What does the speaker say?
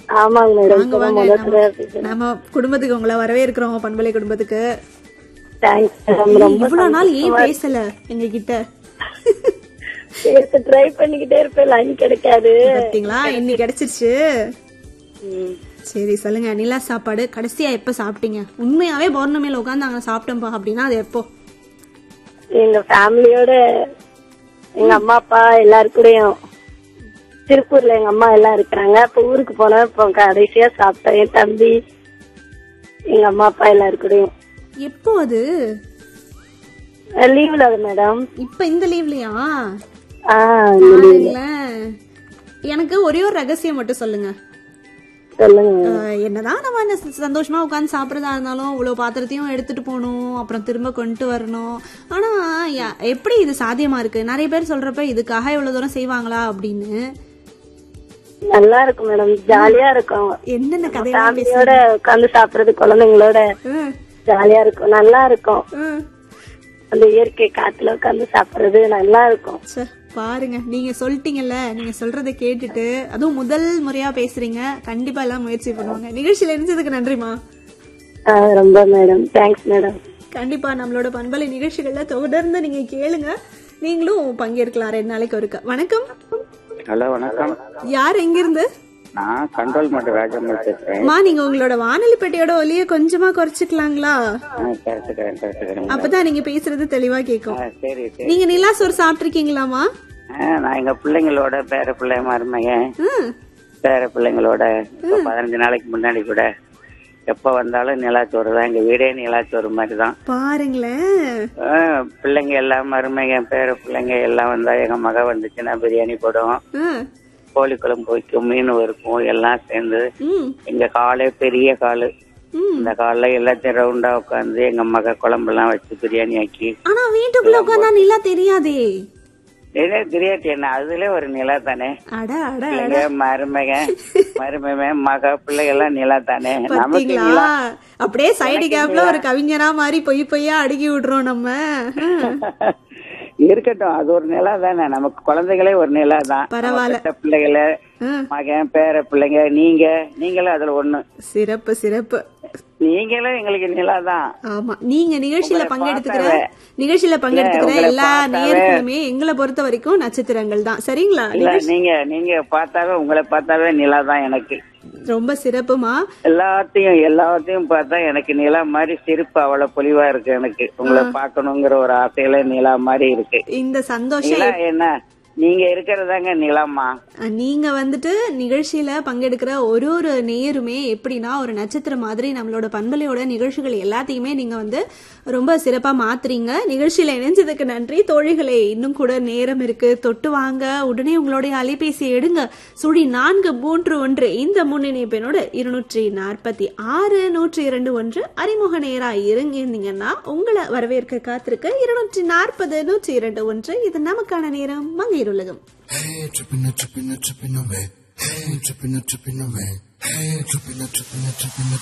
ஆமாங்க மேடம் வாங்க வாங்க நம்ம- நம்ம குடும்பத்துக்கு உங்களை வரவேற்கிறோம் பண்பலை குடும்பத்துக்கு தேங்க்ஸ் மேடம் ரொம்ப இவ்வளவு நாள் ஏன் பேசல எங்க கிட்ட பேச ட்ரை பண்ணிக்கிட்டே இருப்பேன் லைன் கிடைக்காது பாத்தீங்களா இன்னைக்கு கிடைச்சிருச்சு ம். சரி சொல்லுங்க நிலா சாப்பாடு கடைசியா எப்ப சாப்பிட்டீங்க உண்மையாவே பௌர்ணமியில உட்காந்து அங்க சாப்பிட்டோம்பா அப்படின்னா அது எப்போ எங்க ஃபேமிலியோட எங்க அம்மா அப்பா எல்லாரு கூடயும் திருப்பூர்ல எங்க அம்மா எல்லாம் இருக்கிறாங்க அப்ப ஊருக்கு போனேன் இப்போ கடைசியா சாப்பிட்டேன் என் தம்பி எங்க அம்மா அப்பா எல்லாரு கூடயும் எப்போ அது லீவ்ல அது மேடம் இப்ப இந்த லீவ்லயா ஆஹ் பாருங்களேன். எனக்கு ஒரே ஒரு ரகசியம் மட்டும் சொல்லுங்க சொல்லுங்க அஹ், என்னதான் நம்ம இந்த ச- சந்தோஷமா உட்காந்து சாப்பிடறதா இருந்தாலும் இவ்வளவு பாத்திரத்தையும் எடுத்துட்டு போகணும் அப்புறம் திரும்ப கொண்டு வரணும் ஆனா யா- எப்படி இது சாத்தியமா இருக்கு நிறைய பேர் சொல்றப்ப இதுக்காக இவ்வளவு தூரம் செய்வாங்களா அப்படின்னு நல்லா இருக்கும் மேடம் ஜாலியா இருக்கும் என்னென்ன கதையெல்லாம் பேச ஃபேமிலியோட உட்காந்து சாப்பிடுறது குழந்தைங்களோட அஹ், ஜாலியா இருக்கும் நல்லா இருக்கும் அஹ். அந்த இயற்கை காத்துல உட்காந்து சாப்பிடுறது நல்லா இருக்கும் ச்சே, பாருங்க நீங்க சொல்லிட்டீங்கல்ல நீங்க சொல்றதை கேட்டுட்டு அதுவும் முதல் முறையா பேசுறீங்க கண்டிப்பா எல்லாம் முயற்சி பண்ணுவாங்க நிகழ்ச்சியில இருந்ததுக்கு நன்றிமா ஆஹ் ரொம்ப மேடம் தேங்க்ஸ் மேடம் கண்டிப்பா நம்மளோட பண்பலை நிகழ்ச்சிகள்ல தொடர்ந்து நீங்க கேளுங்க நீங்களும் பங்கேற்கலாம் ரெண்டு நாளைக்கு ஒருக்க வணக்கம் ஹலோ வணக்கம் யார் எங்கிருந்து நான் கண்ட்ரோல் மட்டும் ராஜம்மாள் பேசுறேன் மா நீங்க உங்களோட வானொலி பெட்டியோட ஒலிய கொஞ்சமா குறைச்சிக்கலாங்களா கரெக்டுக்கிறேன் கரெக்டுக்கிறேன் அப்பதான் நீங்க பேசுறது தெளிவா கேக்கும் சரி சரி நீங்க நிலா சோறு சாப்பிட்டிருக்கீங்களாமா ஆ, நான் எங்க பிள்ளைங்களோட பேர பிள்ளை மருமையன் ம். பேர பிள்ளைங்களோட இப்ப பதினஞ்சு நாளைக்கு முன்னாடி கூட எப்ப வந்தாலும் நிலாச்சோறு தான் எங்க வீடே நிலாச்சோறு மாதிரி தான் பாருங்களேன் ஆ, பிள்ளைங்க எல்லாம் மருமையன் பேர பிள்ளைங்க எல்லாம் வந்தா எங்க மக வந்துச்சுன்னா பிரியாணி போடுவோம் ம். கோழி குழம்பு வைக்கும் மீன் வறுக்கும் எல்லாம் சேர்ந்து ம். எங்க காலே பெரிய காலு ம். இந்த காலைல எல்லாத்தையும் ரவுண்டா உட்காந்து எங்க மக குழம்பு எல்லாம் வச்சு பிரியாணி ஆக்கி ஆனா வீட்டுக்குள்ள உட்காந்தா நிலா தெரியாதே இதே தெரியாது என்ன அதுல ஒரு நிலா தானே அட அட பிள்ளைங்க மருமக மருமகன் மக பிள்ளைங்க எல்லாம் நிலா தானே நமக்கு பாத்தீங்களா நிலா அப்படியே சைடு கேப்ல ஒரு கவிஞரா மாதிரி பொய் பொய்யா அடுக்கி விடுறோம் நம்ம ம். இருக்கட்டும் அது ஒரு நிலா தானே நமக்கு குழந்தைகளே ஒரு நிலா தான் பரவாயில்ல. நம்ம பெத்த பிள்ளைகள ம். மகன் பேர பிள்ளைங்க நீங்க நீங்களும் அதுல ஒண்ணு சிறப்பு சிறப்பு நீங்களும் எங்களுக்கு நிலா தான் ஆமா நீங்க நிகழ்ச்சியில உங்களை பங்கெடுத்துக்கிற பார்த்தாவே- நிகழ்ச்சியில பங்கெடுத்துக்கிற உங்களை எல்லா பார்த்தாவே- நேயர்களுமே எங்களை பொறுத்த வரைக்கும் நட்சத்திரங்கள் தான் சரிங்களா இல்ல நீங்க நீங்க பார்த்தாவே உங்களை பார்த்தாவே நிலா தான் எனக்கு ரொம்ப சிறப்புமா எல்லாத்தையும் எல்லாத்தையும் பார்த்தா எனக்கு நிலா மாதிரி சிரிப்பு அவ்வளவு பொலிவா இருக்கு எனக்கு உங்களை பார்க்கணுங்கிற ஒரு ஆசையில நிலா மாதிரி இருக்கு இந்த சந்தோஷம் நிலா என்ன நீங்க இருக்கிறதாங்க நிலாமா அஹ், நீங்க வந்துட்டு நிகழ்ச்சியில பங்கெடுக்கிற ஒரு ஒரு நேயருமே எப்படின்னா ஒரு நட்சத்திரம் மாதிரி நம்மளோட பண்பலையோட நிகழ்ச்சிகள் எல்லாத்தையுமே நீங்க வந்து ரொம்ப சிறப்பா மாத்துறீங்க நிகழ்ச்சியில இணைஞ்சதுக்கு நன்றி தோழிகளே இன்னும் கூட நேரம் இருக்கு தொட்டு வாங்க உடனே உங்களுடைய அலைபேசி எடுங்க சுழி நான்கு மூன்று ஒன்று இந்த முன்னிணைப்பினோட இருநூற்றி நாற்பத்தி ஆறு நூற்றி இரண்டு ஒன்று அறிமுக நேரா இருங்கிருந்தீங்கன்னா உங்களை வரவேற்க காத்திருக்க இருநூற்றி நாற்பது நூற்றி இரண்டு ஒன்று இது நமக்கான நேரம் மங்கையர் உலகம் Hey, tripping, tripping, tripping away. Hey, tripping, tripping away. Hey, tripping, tripping, tripping